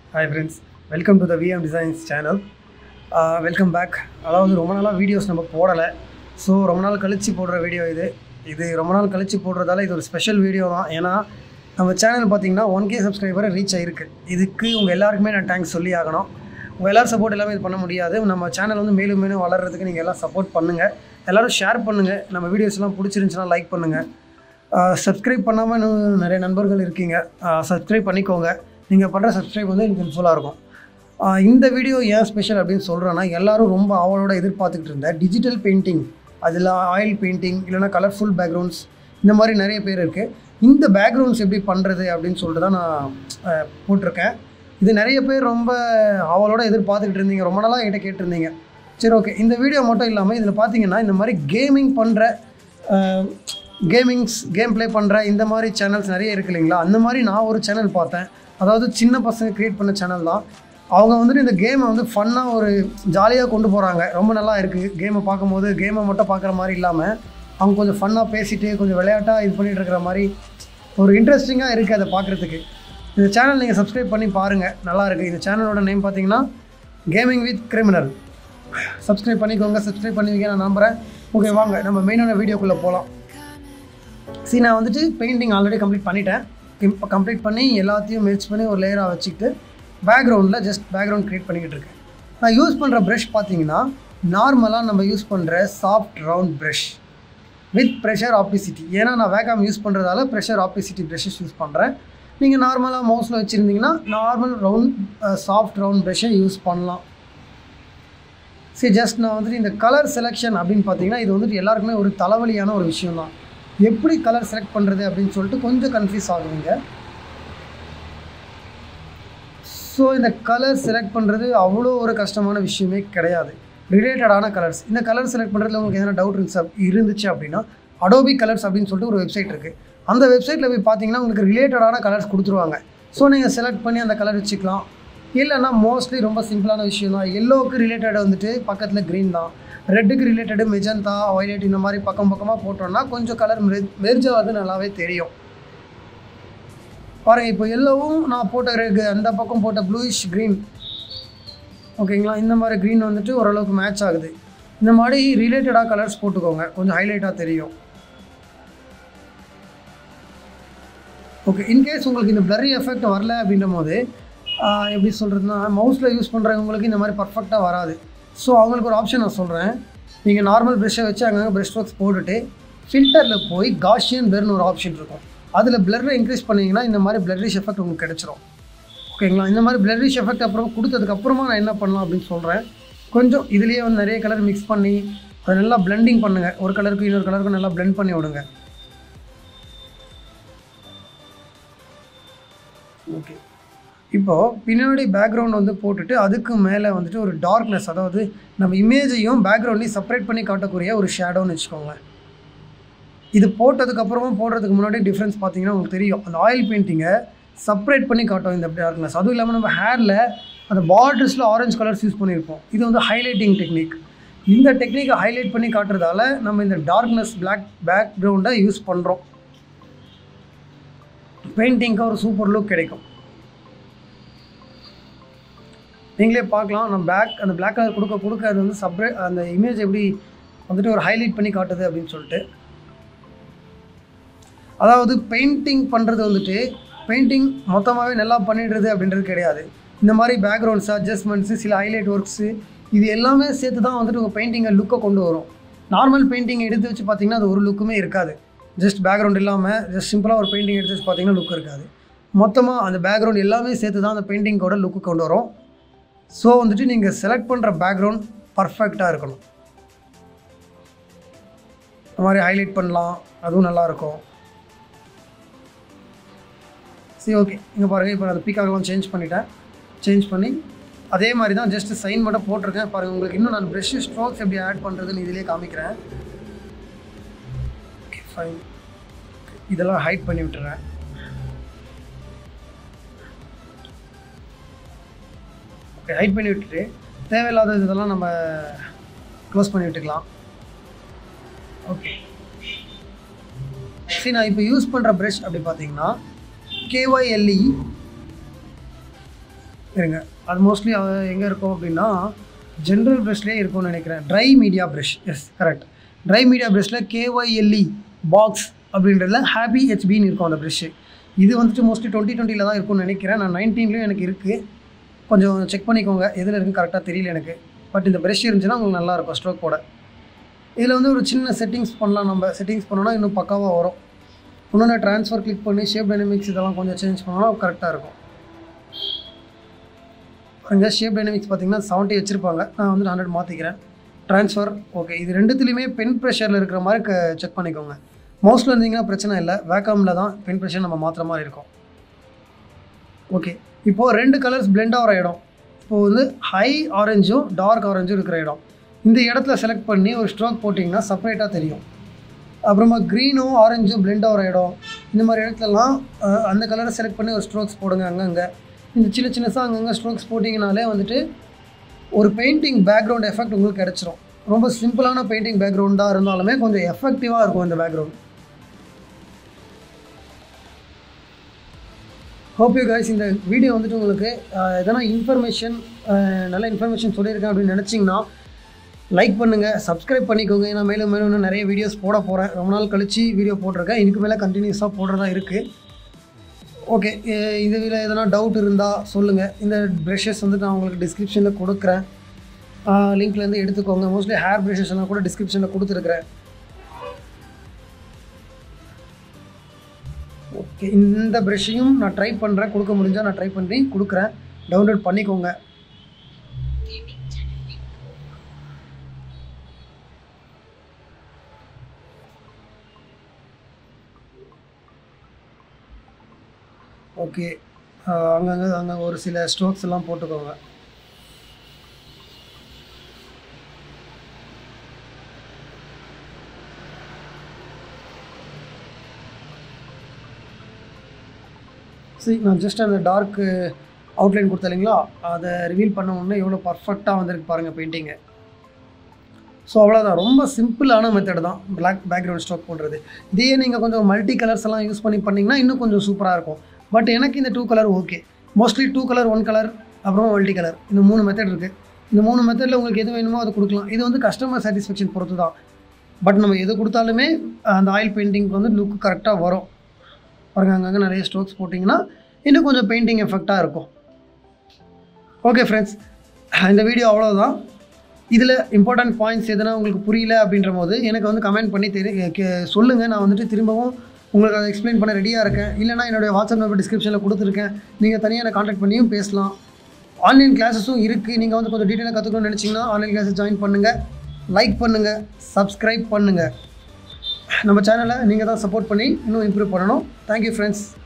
hi friends welcome to the VM designs channel welcome back அதாவது ரொம்ப நாளாக videos நம்ம போடலை ஸோ ரொம்ப நாள் கழித்து போடுற வீடியோ இது இது ரொம்ப நாள் கழித்து போடுறதால இது ஒரு ஸ்பெஷல் வீடியோ தான் ஏன்னா நம்ம சேனல் பார்த்தீங்கன்னா ஒன் கே சப்ஸ்கிரைபரை ரீச் ஆகிருக்கு இதுக்கு உங்கள் எல்லாருக்குமே நான் தேங்க்ஸ் சொல்லி ஆகணும் உங்கள் எல்லாரும் சப்போர்ட் எல்லாமே இது பண்ண முடியாது நம்ம சேனல் வந்து மேலும் மேலும் வளர்கிறதுக்கு நீங்கள் எல்லாம் சப்போர்ட் பண்ணுங்கள் எல்லோரும் ஷேர் பண்ணுங்கள் நம்ம வீடியோஸ்லாம் பிடிச்சிருந்துச்சுன்னா லைக் பண்ணுங்கள் சப்ஸ்கிரைப் பண்ணாமல் இன்னும் நிறைய நண்பர்கள் இருக்கீங்க சப்ஸ்கிரைப் பண்ணிக்கோங்க நீங்கள் பண்ணுற சப்ஸ்கிரைப் வந்து எனக்கு ஹெல்ப்ஃபுல்லாக இருக்கும் ஆஹ் இந்த வீடியோ ஏன் ஸ்பெஷல் அப்படின்னு சொல்கிறேன்னா எல்லாரும் ரொம்ப அவளோட எதிர்பார்த்துக்கிட்டு இருந்த டிஜிட்டல் பெயிண்டிங் அதில் ஆயில் பெயிண்டிங் இல்லைனா கலர்ஃபுல் பேக்ரவுண்ட்ஸ் இந்த மாதிரி நிறைய பேர் இருக்குது இந்த பேக்ரவுண்ட்ஸ் எப்படி பண்ணுறது அப்படின்னு சொல்லிட்டு தான் நான் ஆஹ் போட்டிருக்கேன் இது நிறைய பேர் ரொம்ப அவளோட எதிர்பார்த்துக்கிட்டு இருந்தீங்க ரொம்ப நாளாக என்கிட்ட கேட்டிருந்தீங்க சரி ஓகே இந்த வீடியோ மட்டும் இல்லாமல் இதில் பார்த்தீங்கன்னா இந்த மாதிரி கேமிங் பண்ணுற கேமிங்ஸ் கேம் ப்ளே பண்ணுற இந்த மாதிரி சேனல்ஸ் நிறைய இருக்கு இல்லைங்களா அந்த மாதிரி நான் ஒரு சேனல் பார்த்தேன் அதாவது சின்ன பசங்க க்ரியேட் பண்ண சேனல் தான் அவங்க வந்துட்டு இந்த கேமை வந்து ஃபன்னாக ஒரு ஜாலியாக கொண்டு போகிறாங்க ரொம்ப நல்லா இருக்குது கேமை பார்க்கும்போது கேமை மட்டும் பார்க்குற மாதிரி இல்லாமல் அவங்க கொஞ்சம் ஃபன்னாக பேசிட்டு கொஞ்சம் விளையாட்டாக இது பண்ணிகிட்டு இருக்கிற மாதிரி ஒரு இன்ட்ரெஸ்டிங்காக இருக்குது அதை பார்க்குறதுக்கு இந்த சேனல் நீங்கள் சப்ஸ்கிரைப் பண்ணி பாருங்கள் நல்லா இருக்குது இந்த சேனலோட நேம் பார்த்தீங்கன்னா கேமிங் வித் கிரிமினல் சப்ஸ்கிரைப் பண்ணிக்கோங்க சப்ஸ்கிரைப் பண்ணுவீங்க நான் நம்புகிறேன் ஓகே வாங்க நம்ம மெயினான வீடியோக்குள்ளே போகலாம் சரி நான் வந்துட்டு பெயிண்டிங் ஆல்ரெடி கம்ப்ளீட் பண்ணிட்டேன் இப்போ கம்ப்ளீட் பண்ணி எல்லாத்தையும் மெர்ச் பண்ணி ஒரு லேயராக வச்சுக்கிட்டு பேக்ரவுண்டில் ஜஸ்ட் பேக்ரவுண்ட் க்ரியேட் பண்ணிக்கிட்டு இருக்கேன் நான் யூஸ் பண்ணுற ப்ரஷ் பார்த்தீங்கன்னா நார்மலாக நம்ம யூஸ் பண்ணுற soft round brush with pressure opacity ஏன்னா நான் வேகாம் யூஸ் பண்ணுறதால ப்ரெஷர் ஆப்டிசிட்டி ப்ரஷஸ் யூஸ் பண்ணுறேன் நீங்கள் நார்மலாக மவுஸில் வச்சுருந்தீங்கன்னா நார்மல் ரவுண்ட் சாஃப்ட் ரவுண்ட் ப்ரஷ்ஷை யூஸ் பண்ணலாம் சரி ஜஸ்ட் நான் வந்துட்டு இந்த கலர் செலெக்ஷன் அப்படின்னு பார்த்தீங்கன்னா இது வந்துட்டு எல்லாருக்குமே ஒரு தலைவலியான ஒரு விஷயம் தான் எப்படி கலர் செலக்ட் பண்ணுறது அப்படின்னு சொல்லிட்டு கொஞ்சம் கன்ஃபியூஸ் ஆகுவீங்க ஸோ இந்த கலர் செலக்ட் பண்ணுறது அவ்வளோ ஒரு கஷ்டமான விஷயமே கிடையாது ரிலேட்டடான கலர்ஸ் இந்த கலர் செலக்ட் பண்ணுறதுல உங்களுக்கு எதனா டவுட் இருந்துச்சு இருந்துச்சு அப்படின்னா அடோபி கலர்ஸ் அப்படின்னு சொல்லிட்டு ஒரு வெப்சைட் இருக்குது அந்த வெப்சைட்டில் போய் பார்த்தீங்கன்னா உங்களுக்கு ரிலேட்டடான கலர்ஸ் கொடுத்துருவாங்க ஸோ நீங்கள் செலக்ட் பண்ணி அந்த கலர் வச்சுக்கலாம் இல்லைன்னா மோஸ்ட்லி ரொம்ப சிம்பிளான விஷயம் தான் எல்லோவுக்கு ரிலேட்டட் வந்துட்டு பக்கத்தில் க்ரீன் தான் ரெட்டுக்கு ரிலேட்டடு மெஜந்தா ஒய்லெட் இந்த மாதிரி பக்கம் பக்கமாக போட்டோம்னா கொஞ்சம் கலர் மெர்ஜாவது நல்லாவே தெரியும் பாருங்கள் இப்போ எல்லோவும் நான் போட்ட ரெக்கு அந்த பக்கம் போட்ட ப்ளூயிஷ் க்ரீன் ஓகேங்களா இந்த மாதிரி க்ரீன் வந்துட்டு ஓரளவுக்கு மேட்ச் ஆகுது இந்த மாதிரி ரிலேட்டடாக கலர்ஸ் போட்டுக்கோங்க கொஞ்சம் ஹைலைட்டாக தெரியும் ஓகே இன்கேஸ் உங்களுக்கு இந்த பிளரி எஃபெக்ட் வரல அப்படின்ற போது எப்படி சொல்கிறதுனா மவுஸில் யூஸ் பண்ணுறவங்களுக்கு இந்த மாதிரி பர்ஃபெக்டாக வராது ஸோ அவங்களுக்கு ஒரு ஆப்ஷன் நான் சொல்கிறேன் நீங்கள் நார்மல் ப்ரெஷ்ஷை வச்சு அங்கங்கே ப்ரெஷ் ஒர்க்ஸ் போட்டுட்டு ஃபில்டரில் போய் காஷியன் பிளர்னு ஒரு ஆப்ஷன் இருக்கும் அதில் பிளர்ரை இன்க்ரீஸ் பண்ணிங்கன்னா இந்த மாதிரி பிளரிஷ் எஃபெக்ட் உங்களுக்கு கிடச்சிரும் ஓகேங்களா இந்த மாதிரி பிளரிஷ் எஃபெக்ட் அப்புறம் கொடுத்ததுக்கப்புறமா நான் என்ன பண்ணலாம் அப்படின்னு சொல்கிறேன் கொஞ்சம் இதுலேயே வந்து நிறைய கலர் மிக்ஸ் பண்ணி அதை நல்லா பிளெண்டிங் பண்ணுங்கள் ஒரு கலருக்கு இன்னொரு கலருக்கு நல்லா பிளெண்ட் பண்ணி விடுங்க ஓகே இப்போது பின்னாடி பேக்ரவுண்ட் வந்து போட்டுட்டு அதுக்கு மேலே வந்துட்டு ஒரு டார்க்னஸ் அதாவது நம்ம இமேஜையும் பேக்ரவுண்டையும் செப்பரேட் பண்ணி காட்டக்கூடிய ஒரு ஷேடோன்னு வச்சுக்கோங்க இது போட்டதுக்கப்புறமா போடுறதுக்கு முன்னாடி டிஃப்ரென்ஸ் பார்த்தீங்கன்னா உங்களுக்கு தெரியும் அந்த ஆயில் பெயிண்டிங்கை செப்பரேட் பண்ணி காட்டும் இந்த டார்க்னஸ் அதுவும் இல்லாமல் நம்ம ஹேரில் அந்த பார்டர்ஸில் ஆரஞ்சு கலர்ஸ் யூஸ் பண்ணியிருப்போம் இது வந்து ஹைலைட்டிங் டெக்னிக் இந்த டெக்னிக்கை ஹைலைட் பண்ணி காட்டுறதால நம்ம இந்த டார்க்னஸ் பிளாக் பேக்ரவுண்டை யூஸ் பண்ணுறோம் பெயிண்டிங்க்கு ஒரு சூப்பர் லுக் கிடைக்கும் நீங்களே பார்க்கலாம் நம்ம பேக் அந்த பிளாக் கலர் கொடுக்க கொடுக்க அது வந்து சப்ரே அந்த இமேஜ் எப்படி வந்துட்டு ஒரு ஹைலைட் பண்ணி காட்டுது அப்படின்னு சொல்லிட்டு அதாவது பெயிண்டிங் பண்ணுறது வந்துட்டு பெயிண்டிங் மொத்தமாகவே நல்லா பண்ணிடுறது அப்படின்றது கிடையாது இந்த மாதிரி பேக்ரவுண்ட்ஸ் அட்ஜஸ்ட்மெண்ட்ஸு சில ஹைலைட் ஒர்க்ஸு இது எல்லாமே சேர்த்து தான் வந்துட்டு உங்கள் பெயிண்டிங்கை லுக்கை கொண்டு வரும் நார்மல் பெயிண்டிங் எடுத்து வச்சு பார்த்தீங்கன்னா அது ஒரு லுக்குமே இருக்காது ஜஸ்ட் பேக்ரவுண்ட் இல்லாமல் ஜஸ்ட் சிம்பிளாக ஒரு பெயிண்டிங் எடுத்து வச்சு பார்த்தீங்கன்னா லுக் இருக்காது மொத்தமாக அந்த பேக்ரவுண்ட் எல்லாமே சேர்த்து தான் அந்த பெயிண்டிங்கோட லுக்கு கொண்டு வரும் ஸோ வந்துட்டு நீங்கள் செலக்ட் பண்ணுற பேக்ரவுண்ட் பர்ஃபெக்டாக இருக்கணும் இந்த மாதிரி ஹைலைட் பண்ணலாம் அதுவும் நல்லாயிருக்கும் சரி ஓகே இங்கே பாருங்கள் இப்போ அந்த பீக்காகலாம் சேஞ்ச் பண்ணிட்டேன் சேஞ்ச் பண்ணி அதே மாதிரி தான் ஜஸ்ட் சைன் மட்டும் போட்டிருக்கேன் பாருங்கள் உங்களுக்கு இன்னும் நான் ப்ரெஷ் ஸ்ட்ரோக்ஸ் எப்படி ஆட் பண்ணுறதுன்னு இதிலே காமிக்கிறேன் ஓகே ஃபைன் இதெல்லாம் ஹைட் பண்ணி விட்டுறேன் ஓகே ஹைட் பண்ணி விட்டுட்டு தேவையில்லாத இதெல்லாம் நம்ம க்ளோஸ் பண்ணி விட்டுக்கலாம் ஓகே சரி நான் இப்போ யூஸ் பண்ணுற ப்ரஷ் அப்படி பார்த்தீங்கன்னா கேஒய்எல்இ இருங்க அது மோஸ்ட்லி எங்கே இருக்கும் அப்படின்னா ஜென்ரல் ப்ரெஷ்லேயே இருக்கும்னு நினைக்கிறேன் dry media brush yes correct dry media ப்ரெஷ்ஷில் கேஒய்எல்இ பாக்ஸ் அப்படின்றதுல ஹாப்பி ஹெச்பின்னு இருக்கும் அந்த ப்ரெஷ்ஷு இது வந்துட்டு மோஸ்ட்லி டுவெண்ட்டி டுவெண்ட்டியில் தான் இருக்கும்னு நினைக்கிறேன் நான் நைன்டீன்லேயும் எனக்கு இருக்குது கொஞ்சம் செக் பண்ணிக்கோங்க எதில் இருக்குன்னு கரெக்டாக தெரியல எனக்கு பட் இந்த ப்ரெஷ் இருந்துச்சுன்னா உங்களுக்கு நல்லாயிருக்கும் ஸ்ட்ரோக் போட இதில் வந்து ஒரு சின்ன செட்டிங்ஸ் பண்ணலாம் நம்ம செட்டிங்ஸ் பண்ணோன்னா இன்னும் பக்காவாக வரும் இன்னொன்று ட்ரான்ஸ்ஃபர் கிளிக் பண்ணி ஷேப் டைனமிக்ஸ் இதெல்லாம் கொஞ்சம் சேஞ்ச் பண்ணோன்னா கரெக்டாக இருக்கும் பாருங்க ஷேப் டைனமிக்ஸ் பார்த்தீங்கன்னா செவன்ட்டி வச்சுருப்பாங்க நான் வந்து ஹண்ட்ரட் மாற்றிக்கிறேன் ட்ரான்ஸ்ஃபர் ஓகே இது ரெண்டுத்துலேயுமே பென் ப்ரெஷரில் இருக்கிற மாதிரி க செக் பண்ணிக்கோங்க மவுஸில் இருந்தீங்கன்னா பிரச்சனை இல்லை வேக்காமில் தான் பென் ப்ரெஷர் நம்ம மாற்றுற மாதிரி இருக்கும் ஓகே இப்போது ரெண்டு கலர்ஸ் பிளெண்ட் ஆகிற இடம் இப்போது வந்து ஹை ஆரஞ்சும் டார்க் ஆரஞ்சும் இருக்கிற இடம் இந்த இடத்துல செலக்ட் பண்ணி ஒரு ஸ்ட்ரோக் போட்டிங்கன்னா செப்பரேட்டாக தெரியும் அப்புறமா க்ரீனும் ஆரஞ்சும் பிளெண்ட் ஆகிற இடம் இந்த மாதிரி இடத்துலலாம் அஹ், அந்த கலரை செலக்ட் பண்ணி ஒரு ஸ்ட்ரோக்ஸ் போடுங்க அங்கங்கே இந்த சின்ன சின்னதாக அங்கங்கே ஸ்ட்ரோக்ஸ் போட்டிங்கனாலே வந்துட்டு ஒரு பெயிண்டிங் பேக்ரவுண்ட் எஃபெக்ட் உங்களுக்கு கிடச்சிரும் ரொம்ப சிம்பிளான பெயிண்டிங் பேக்ரவுண்டாக இருந்தாலுமே கொஞ்சம் எஃபெக்டிவாக இருக்கும் இந்த பேக்ரவுண்ட் ஹோப் யூ கைஸ் இந்த வீடியோ வந்துட்டு உங்களுக்கு அஹ், எதனா இன்ஃபர்மேஷன் நல்ல இன்ஃபர்மேஷன் சொல்லியிருக்கேன் அப்படின்னு நினச்சிங்கன்னா லைக் பண்ணுங்கள் சப்ஸ்கிரைப் பண்ணிக்கோங்க ஏன்னா மேலும் மேலும் இன்னும் நிறைய வீடியோஸ் போட போகிறேன் ரொம்ப நாள் கழிச்சு வீடியோ போட்டிருக்கேன் இதுக்கு மேலே கண்டினியூஸாக போடுறதா இருக்குது ஓகே இதில் எதனா டவுட் இருந்தால் சொல்லுங்கள் இந்த ப்ரெஷஸ் வந்து நான் உங்களுக்கு டிஸ்கிரிப்ஷனில் கொடுக்குறேன் லிங்க்லேருந்து எடுத்துக்கோங்க மோஸ்ட்லி ஹேர் ப்ரெஷஸ் எல்லாம் கூட டிஸ்கிரிப்ஷனில் கொடுத்துருக்குறேன் ஓகே இந்த ப்ரெஷ்ஷையும் நான் ட்ரை பண்ணுறேன் கொடுக்க முடிஞ்சால் நான் ட்ரை பண்ணி கொடுக்குறேன் டவுன்லோட் பண்ணிக்கோங்க ஓகே அங்கங்கே அங்கே ஒரு சில ஸ்ட்ரோக்ஸ் எல்லாம் போட்டுக்கோங்க சரி நான் ஜஸ்ட் அந்த டார்க்கு அவுட்லைன் கொடுத்தேன் இல்லைங்களா அதை ரிவீல் பண்ண உடனே எவ்வளோ பர்ஃபெக்டாக வந்திருக்கு பாருங்கள் பெயிண்டிங்கு ஸோ அவ்வளோதான் ரொம்ப சிம்பிளான மெத்தட் தான் பிளாக் பேக்ரவுண்ட் ஸ்ட்ரோக் பண்ணுறது இதே நீங்கள் கொஞ்சம் மல்டி கலர்ஸ் எல்லாம் யூஸ் பண்ணி பண்ணிங்கன்னா இன்னும் கொஞ்சம் சூப்பராக இருக்கும் பட் எனக்கு இந்த two colour okay mostly two colour one colour அப்புறமா மல்டி கலர் இந்த மூணு மெத்தட் இருக்குது இந்த மூணு மெத்தடில் உங்களுக்கு எது வேணுமோ அதை கொடுக்கலாம் இது வந்து கஸ்டமர் சாட்டிஸ்ஃபேக்ஷன் பொறுத்து தான் பட் நம்ம எது கொடுத்தாலுமே அந்த ஆயில் பெயிண்டிங்க்கு வந்து லுக் கரெக்டாக வரும் பாருங்க அங்கங்கே நிறைய ஸ்ட்ரோக்ஸ் போட்டிங்கன்னா இன்னும் கொஞ்சம் பெயிண்டிங் எஃபெக்டாக இருக்கும் ஓகே ஃப்ரெண்ட்ஸ் இந்த வீடியோ அவ்வளோதான் இதில் இம்பார்ட்டன்ட் பாயிண்ட்ஸ் எதனா உங்களுக்கு புரியல அப்படின்ற போது எனக்கு வந்து கமெண்ட் பண்ணி தெரி கே- சொல்லுங்க நான் வந்துட்டு திரும்பவும் உங்களுக்கு அதை எக்ஸ்பிளைன் பண்ண ரெடியாக இருக்கேன் இல்லைனா என்னுடைய வாட்ஸ்அப் நம்பர் டிஸ்கிரிப்ஷனில் கொடுத்துருக்கேன் நீங்கள் தனியாக என்னை காண்டாக்ட் பண்ணியும் பேசலாம் ஆன்லைன் கிளாஸஸும் இருக்குது நீங்கள் வந்து கொஞ்சம் டீட்டெயிலாக கற்றுக்கணும்னு நினச்சிங்கன்னா ஆன்லைன் கிளாஸஸ் ஜாயின் பண்ணுங்கள் லைக் பண்ணுங்கள் சப்ஸ்கிரைப் பண்ணுங்கள் நம்ம சேனலை நீங்கள் தான் சப்போர்ட் பண்ணி இன்னும் இம்ப்ரூவ் பண்ணணும் தேங்க்யூ ஃப்ரெண்ட்ஸ்